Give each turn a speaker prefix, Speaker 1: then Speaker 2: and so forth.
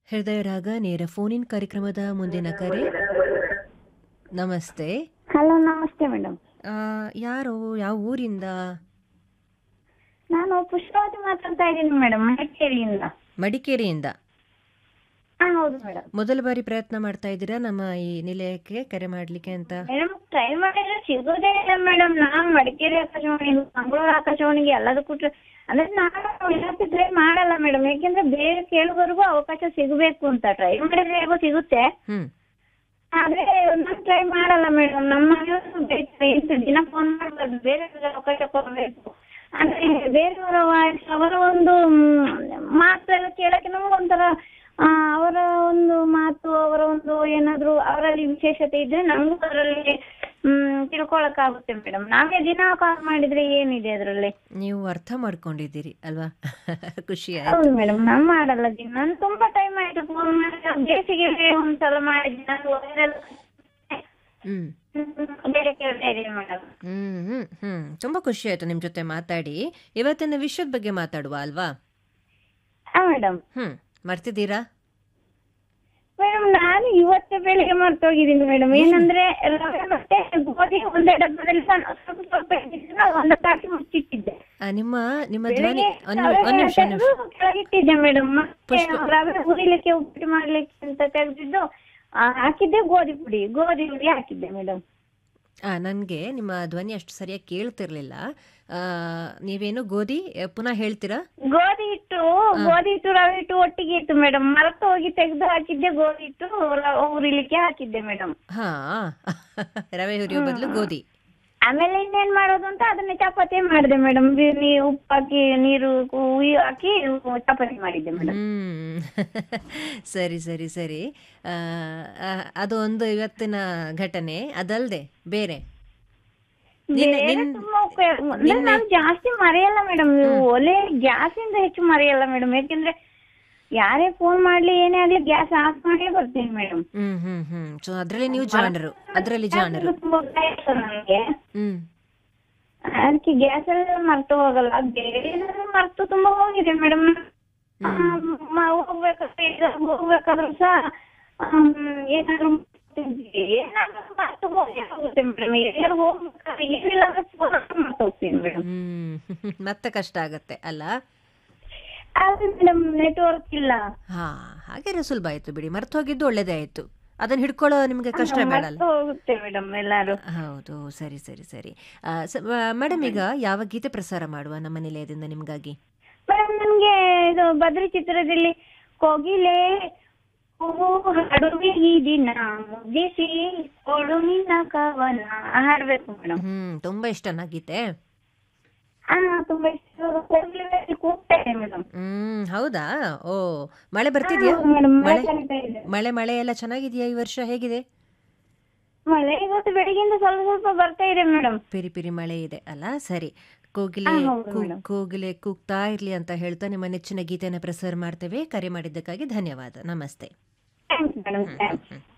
Speaker 1: ಹೃದಯ ರಾಗ ನೇರ ಫೋನ್ ಇನ್ ಕಾರ್ಯಕ್ರಮದ ಮುಂದಿನ ಕರೆ ನಮಸ್ತೆ
Speaker 2: ಹಲೋ ನಮಸ್ತೆ ಮೇಡಮ್
Speaker 1: ಆ, ಯಾರು ಯಾವ ಊರಿಂದ
Speaker 2: ನಾನು ಪುಷ್ಪಾವತಿ ಮಾತಾಡ್ತಾ ಇದ್ದೀನಿ ಮೇಡಮ್ ಮಡಿಕೇರಿಯಿಂದ
Speaker 1: ಮಡಿಕೇರಿಯಿಂದ
Speaker 2: ಹಾ ಹೌದು ಮೇಡಮ್
Speaker 1: ಮೊದಲ ಬಾರಿ ಪ್ರಯತ್ನ ಮಾಡ್ತಾ ಇದ್ದೀರಾ ನಮ್ಮ ಈ ನಿಲಯಕ್ಕೆ ಕರೆ ಮಾಡ್ಲಿಕ್ಕೆ ಅಂತ
Speaker 2: ಮೇಡಮ್ ಟ್ರೈ ಮಾಡಿದ್ರೆ ಸಿಗೋದೇ ಇಲ್ಲ ಮೇಡಮ್ ನಾನು ಮಡಿಕೇರಿ ಆಕಾಶವಾಣಿ ಮಂಗಳೂರು ಆಕಾಶವಾಣಿಗೆ ಎಲ್ಲದಕ್ಕೂ try- ಅಂದ್ರೆ ನಾನು ಯಾವತ್ತೂ ಟ್ರೈ ಮಾಡಲ್ಲ ಮೇಡಮ್ ಯಾಕೆಂದ್ರೆ ಬೇರೆ ಕೇಳುವವರೆಗೂ ಅವಕಾಶ ಸಿಗಬೇಕು ಅಂತ ಟ್ರೈ ಮಾಡಿದ್ರೆ ಹೇಗೋ ಸಿಗುತ್ತೆ
Speaker 1: ಹ್ಮ್
Speaker 2: ಆದ್ರೆ ನಾನು ಟ್ರೈ ಮಾಡಲ್ಲ ಮೇಡಮ್ ನಮ್ಮ ಮನೆಯವರು ಬೈತಾರೆ ಇಂಥ ದಿನ ಫೋನ್ ಮಾಡಬಾರ್ದು ಬೇರೆ ಅವಕಾಶ ಕೊಡಬೇಕು ಅಂದ್ರೆ ಬೇರೆಯವರ ವಾಯ್ಸ್ ಅವರ ಒಂದು ಮ್, ಮಾತು ಎಲ್ಲ ಕೇಳಕ್ಕೆ ನಮ್ಗೆ ಒಂಥರ ಆ, ಅವರ ಒಂದು ಮಾತು ಅವರ ಒಂದು ಏನಾದ್ರು ಅವರಲ್ಲಿ ವಿಶೇಷತೆ ಇದ್ರೆ ನಮಗೂ ಅದರಲ್ಲಿ ಹ್ಮ್ ತಿಳ್ಕೊಳಕ್ಕಾಗುತ್ತೆ ಮೇಡಮ್ ನಾವೇ ದಿನ ಕಾಲ್ ಮಾಡಿದ್ರೆ ಏನಿದೆ ಅದರಲ್ಲಿ
Speaker 1: ನೀವು ಅರ್ಥ ಮಾಡ್ಕೊಂಡಿದ್ದೀರಿ ಅಲ್ವಾ ಖುಷಿ ಆಯ್ತು
Speaker 2: ಹೌದು ಮೇಡಮ್ ನಾನು ಮಾಡಲ್ಲ ದಿನ ನಾನು ತುಂಬಾ ಟೈಮ್ ಆಯ್ತು ಫೋನ್ ಮಾಡಿ ಬೇಸಿಗೆ ಒಂದ್ಸಲ ಮಾಡಿದ್ದೆ ನಾನು ವೈರಲ್
Speaker 1: ಹ್ಮ್
Speaker 2: ಬೇರೆ ಕೇಳ್ತಾ ಇದ್ದೀನಿ ಮೇಡಮ್
Speaker 1: ಹ್ಮ್ ಹ್ಮ್ ಹ್ಮ್ ತುಂಬಾ ಖುಷಿ ಆಯ್ತು ನಿಮ್ ಜೊತೆ ಮಾತಾಡಿ ಇವತ್ತಿನ ವಿಷಯದ ಬಗ್ಗೆ ಮಾತಾಡುವ ಅಲ್ವಾ
Speaker 2: ಹಾ ಮೇಡಮ್
Speaker 1: ಹ್ಮ್ ಮರ್ತಿದ್ದೀರಾ
Speaker 2: ಮೇಡಮ್ ನಾನು ಇವತ್ತೇ ಬೆಳಿಗ್ಗೆ ಮರ್ತೋಗಿದ್ದೀನಿ ಮೇಡಮ್ ಏನಂದ್ರೆ ರವೆ ಮತ್ತೆ ಗೋಧಿ ಒಂದೇ ಡಬ್ಬದಲ್ಲಿ ಸಣ್ಣ ಸ್ವಲ್ಪ ಸ್ವಲ್ಪ ಇದ್ದಿದ್ದು ನಾನು ಒಂದು ತಾಟಿ ಮುಚ್ಚಿಟ್ಟಿದ್ದೆ
Speaker 1: ಆ, ನಿಮ್ಮ ನಿಮ್ಮ ಧ್ವನಿ
Speaker 2: ಬೆಳಿಗ್ಗೆ
Speaker 1: ಒಂದ್
Speaker 2: ರವೆ
Speaker 1: ಒಂದ್ ನಿಮಿಷ ಒಂದ್ ನಿಮಿಷ
Speaker 2: ತೆಗ್ದು ಕೆಳಗಿಟ್ಟಿದ್ದೆ ಮೇಡಮ್ ಮತ್ತೆ
Speaker 1: ಪುಷ್ಪ-
Speaker 2: ರವೆ ಹುರಿಲಿಕ್ಕೆ ಉಪ್ಪಿಟ್ಟು ಮಾಡ್ಲಿಕ್ಕೆ ಅಂತ ತೆಗೆದಿದ್ದು ಹಾಕಿದ್ದೆ ಗೋಧಿ ಪುಡಿ ಗೋಧಿ ಪುಡಿ ಹಾಕಿದ್ದೆ ಮೇಡಮ್
Speaker 1: ಆ ನನಗೆ ನಿಮ್ಮ ಧ್ವನಿ ಅಷ್ಟು ಸರಿಯಾಗಿ ಕೇಳ್ತಿರ್ಲಿಲ್ಲ ಆ, ನೀವೇನು ಗೋಧಿ ಆ, ಪುನಃ ಹೇಳ್ತೀರಾ
Speaker 2: ಗೋಧಿ ಹಿಟ್ಟು ಗೋಧಿ ಹಿಟ್ಟು ರವೆ ಹಿಟ್ಟು ಒಟ್ಟಿಗೆ ಇತ್ತು ಮೇಡಮ್ ಮರೆತು ಹೋಗಿ ತೆಗೆದು ಹಾಕಿದ್ದೆ ಗೋಧಿ ಹಿಟ್ಟು ರ- ಹುರಿಲಿಕ್ಕೆ ಹಾಕಿದ್ದೆ ಮೇಡಮ್
Speaker 1: ಹಾ ರವೆ ಹುರಿಯೋ ಬದಲು ಗೋಧಿ
Speaker 2: ಆಮೇಲೆ ಇನ್ನೇನ್ ಮಾಡೋದು ಅಂತ ಅದನ್ನ ಚಪಾತಿ ಮಾಡಿದೆ ಮೇಡಮ್ ಉಪ್ಪು ಹಾಕಿ ನೀರು ಹುಯಿ ಹಾಕಿ ಚಪಾತಿ ಮಾಡಿದ್ದೆ ಮೇಡಮ್
Speaker 1: ಹ್ಮ್ ಸರಿ ಸರಿ ಸರಿ ಆ, ಆ, ಅದು ಒಂದು ಇವತ್ತಿನ ಘಟನೆ ಅದಲ್ದೆ ಬೇರೆ ನಿನ್ನೆ-
Speaker 2: ಬೇರೆ
Speaker 1: ನಿನ್-
Speaker 2: ತುಂಬಾ ಉಪಯೋಗ ಅಂದ್ರೆ ನಾನು ಜಾಸ್ತಿ ಮರೆಯಲ್ಲ ಮೇಡಮ್ ಒಲೆ ಗ್ಯಾಸ್ ಇಂದ ಹೆಚ್ಚು ಮರೆಯಲ್ಲ ಮೇಡಮ್ ಯಾಕೆಂದ್ರೆ ಯಾರೇ ಫೋನ್ ಮಾಡ್ಲಿ ಏನೇ ಆಗ್ಲಿ ಗ್ಯಾಸ್ ಆಫ್ ಮಾಡಿ ಬರ್ತೀನಿ ಮೇಡಮ್
Speaker 1: ಹ್ಮ್ ಹ್ಮ್ ಹ್ಮ್ ಸೊ ಅದ್ರಲ್ಲಿ ನೀವು ಜಾಣರು ಅದ್ರಲ್ಲಿ ಜಾಣರು
Speaker 2: ತುಂಬಾ ಭಯ ಇತ್ತು ನನಗೆ
Speaker 1: ಹ್ಮ್
Speaker 2: ಅದಕ್ಕೆ ಗ್ಯಾಸ್ ಎಲ್ಲ ಮರ್ತು ಹೋಗಲ್ಲ ಬೇರೆ ಏನಾದ್ರು ಮರ್ತು ತುಂಬಾ ಹೋಗಿದೆ ಮೇಡಮ್ ಹೋಗ್ಬೇಕಾದ್ರೆ ಈಗ ಹೋಗ್ಬೇಕಾದ್ರೂ ಸಹ ಆಮ್, ಏನಾದ್ರು ಮರ್ತಿದ್ವಿ. ಏನಾದ್ರು ಮರ್ತು ಹೋಗಿ ಹೋಗುತ್ತೆ ಮೇಡಮ್ ಎಲ್ಲರೂ ಹೋಗ್ಬೇಕಾದ್ರೆ ಏನಿಲ್ಲ ಅಂದ್ರೆ ಫೋನ್ ಮರ್ತು ಹೋಗ್ತೀನಿ ಮೇಡಮ್
Speaker 1: ಹ್ಮ್ ಮತ್ತೆ ಕಷ್ಟ ಆಗತ್ತೆ ಅಲ್ಲ
Speaker 2: ಆದ್ರೆ ಮೇಡಮ್ ನೆಟ್ವರ್ಕ್ ಇಲ್ಲ
Speaker 1: ಹಾ ಹಾಗೆ ಸುಲಭ ಆಯ್ತು ಬಿಡಿ ಮರ್ತು ಹೋಗಿದ್ದು ಒಳ್ಳೇದೇ ಆಯ್ತು ಅದನ್ನ ಹಿಡ್ಕೊಳ್ಳೋ ನಿಮ್ಗೆ ಕಷ್ಟ ಬೇಡಲ್ಲ
Speaker 2: ಮರ್ತು ಹೋಗುತ್ತೆ ಮೇಡಮ್ ಎಲ್ಲಾರು
Speaker 1: ಹೌದು ಸರಿ ಸರಿ ಸರಿ ಮೇಡಮ್ ಈಗ ಯಾವ ಗೀತೆ ಪ್ರಸಾರ ಮಾಡುವ ನಮ್ಮ ನಿಲಯದಿಂದ ನಿಮ್ಗಾಗಿ
Speaker 2: ಮೇಡಮ್ ನನ್ಗೆ ಇದು ಬದ್ರಿ ಚಿತ್ರದಲ್ಲಿ ಕೋಗಿಲೆ ಹೂವು ಹಾಡುವೆ ಈ ದಿನ ಮುದ್ದಿಸಿ ಕೊಡು ನಿನ್ನ ಕವನ ಹಾಡ್ಬೇಕು ಮೇಡಮ್
Speaker 1: ಹ್ಮ್ ತುಂಬಾ ಇಷ್ಟನಾ ಗೀತೆ
Speaker 2: ಹಾ ತುಂಬಾ ಇಷ್ಟ ಕೋಗಿಲೆ ಕೂಗ್ತಾ ಇದೆ ಮೇಡಮ್
Speaker 1: ಹ್ಮ್ ಹೌದಾ ಓ ಮಳೆ ಬರ್ತಿದ್ಯಾ
Speaker 2: ಮೇಡಮ್ ಮಳೆ
Speaker 1: ಮಳೆ
Speaker 2: ಕರೀತಾ ಇದೆ
Speaker 1: ಮಳೆ ಮಳೆ ಎಲ್ಲ ಚೆನ್ನಾಗಿದ್ಯಾ ಈ ವರ್ಷ ಹೇಗಿದೆ
Speaker 2: ಮಳೆ ಇವತ್ತು ಬೆಳಿಗ್ಗೆಯಿಂದ ಸ್ವಲ್ಪ ಸ್ವಲ್ಪ ಬರ್ತಾ ಇದೆ ಮೇಡಮ್
Speaker 1: ಪಿರಿ ಪಿರಿ ಮಳೆ ಇದೆ ಅಲ್ಲ ಸರಿ ಕೋಗಿಲೆ
Speaker 2: ಹಾ, ಹೌದು
Speaker 1: ಕೂ-
Speaker 2: madam.
Speaker 1: ಕೋಗಿಲೆ ಕೂಗ್ತಾ ಇರ್ಲಿ ಅಂತ ಹೇಳ್ತಾ ನಿಮ್ಮ ನೆಚ್ಚಿನ ಗೀತೆಯನ್ನು ಪ್ರಸಾರ ಮಾಡ್ತೇವೆ ಕರೆ ಮಾಡಿದ್ದಕ್ಕಾಗಿ ಧನ್ಯವಾದ ನಮಸ್ತೆ
Speaker 2: ಥ್ಯಾಂಕ್ಸ್ ಮೇಡಮ್ ಥ್ಯಾಂಕ್ಸ್
Speaker 1: ಹ್ಮ್